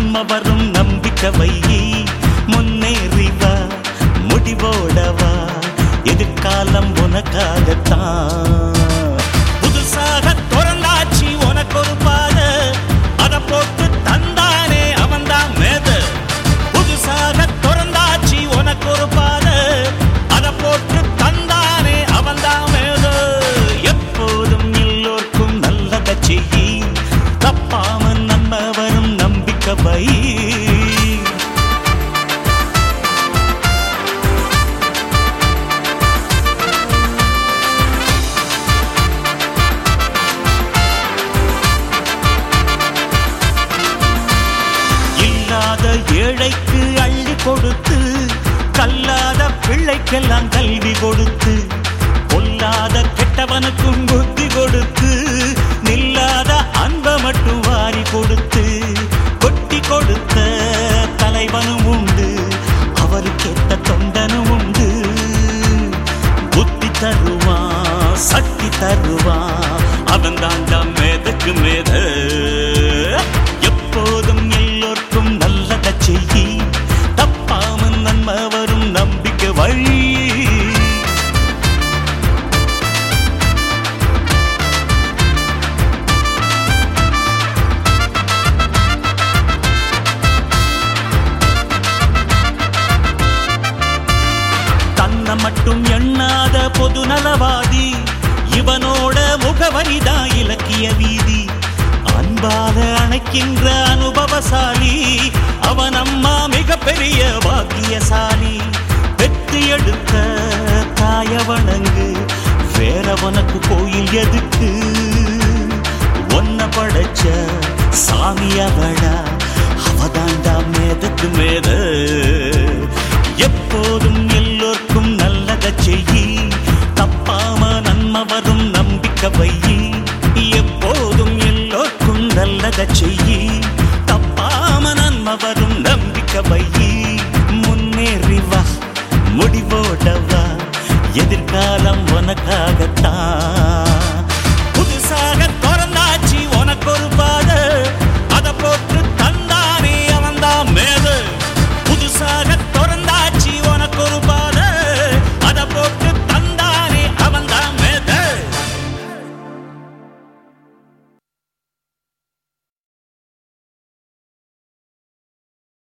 நன்ம வரும் நம்பிக்கை வையி முன்னேறி வா முடிவோடவா எதிர்காலம் உனக்காகத்தான் புதுசாக திறந்தாச்சு உனக்கு ஒரு பாத அத போட்டு தந்தானே அவன்தான் மேத புதுசாக திறந்தாச்சு உனக்கு ஒரு பாத அத போட்டு தந்தானே அவன்தான் மேத எப்போதும் எல்லோர்க்கும் நல்லத செய்யி தப்பாம நம்ம வரும் நம்பிக்கை வை இல்லாத ஏழைக்கு அள்ளி கொடுத்து கல்லாத பிள்ளைக்கெல்லாம் கல்வி கொடுத்து பொல்லாத கெட்டவனுக்கும் புத்தி கொடுத்து நில்லாத அன்ப மட்டும் வாரி கொடுத்து கொட்டி கொடுத்த தலைவனும் உண்டு அவருக்கேத்த தொண்டனும் உண்டு புத்தி தருவான் சக்தி தருவான் அவன் தாண்டா மேதக்கு மேத எப்போதும் எல்லோர்க்கும் நல்லத செய்யி தப்பாம நன்மை வரும் நம்பிக்கை வழி தன்னை மட்டும் எண்ணாத பொது நலவாதி இவனோட முகவரிதான் இலக்கிய வீதி அன்பாக அணைக்கின்ற அனுபவசாலி அவன் அம்மா மிகப்பெரிய பாக்கியசாலி பெற்று எடுத்த தாய வணங்கு வேறவனுக்கு கோயில் எதுக்கு ஒன்ன படைச்ச சாமி அவடா அவதாண்டா மேதக்கு மேத எப்போதும் எல்லோர்க்கும் நல்லத செய்யி தப்பாம நன்ம வரும் நம்பிக்கை வையி எப்போதும் எல்லோர்க்கும் நல்லத செய்யி தப்பாம நன்ம வரும் நம்பிக்கை வையி முன்னேறி வா முடிவோட வா எதிர்காலம் உனக்காகத்தான்